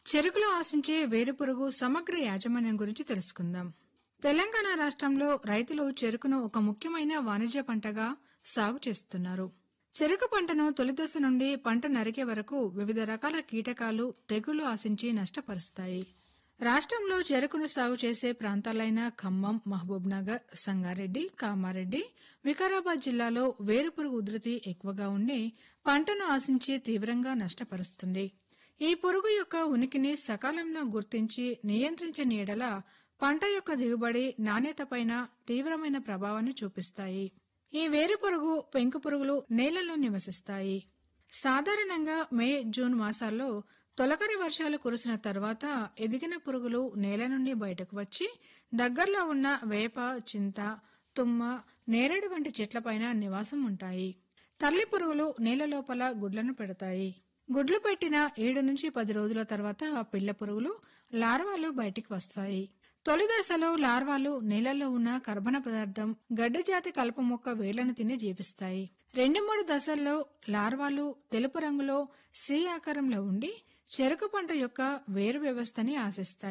చెరుకులో ఆశించే వేరుపురుగు సమగ్ర యాజమాన్యం గురించి తెలుసుకుందాం తెలంగాణ రాష్ట్రంలో రైతులు చెరుకును ఒక ముఖ్యమైన వాణిజ్య పంటగా సాగు చేస్తున్నారు చెరుకు పంటను తొలిదశ నుండి పంట నరికే వరకు వివిధ రకాల కీటకాలు తెగుళ్లు ఆశించి నష్టపరుస్తాయి రాష్ట్రంలో చెరుకును సాగు చేసే ప్రాంతాలైన ఖమ్మం మహబూబ్ నగర్ సంగారెడ్డి కామారెడ్డి వికారాబాద్ జిల్లాలో వేరుపురుగు ఉధృతి ఎక్కువగా ఉండి పంటను ఆశించి తీవ్రంగా నష్టపరుస్తుంది ఈ పురుగు యొక్క ఉనికిని సకాలంలో గుర్తించి నియంత్రించని ఎడల పంట యొక్క దిగుబడి నాణ్యతపైన తీవ్రమైన ప్రభావాన్ని చూపిస్తాయి ఈ వేరుపురుగు పెంకు పురుగులు నేలలో నివసిస్తాయి సాధారణంగా మే జూన్ మాసాల్లో తొలకరి వర్షాలు కురిసిన తర్వాత ఎదిగిన పురుగులు నేల నుండి బయటకు వచ్చి దగ్గరలో ఉన్న వేప చింత తుమ్మ నేరేడు వంటి చెట్లపైన నివాసం ఉంటాయి తల్లి పురుగులు నేల లోపల గుడ్లను పెడతాయి గుడ్లు పెట్టిన ఏడు నుంచి పది రోజుల తర్వాత పిల్ల పురుగులు లార్వాలు బయటికి వస్తాయి తొలి దశలో లార్వాలు నీళ్లలో ఉన్న కర్బన పదార్థం గడ్డజాతి కలుపు మొక్క వేళ్లను తిని జీవిస్తాయి రెండు మూడు దశల్లో లార్వాలు తెలుపు రంగులో సి ఆకారంలో ఉండి చెరుకు పంట యొక్క వేరు వ్యవస్థని ఆశిస్తాయి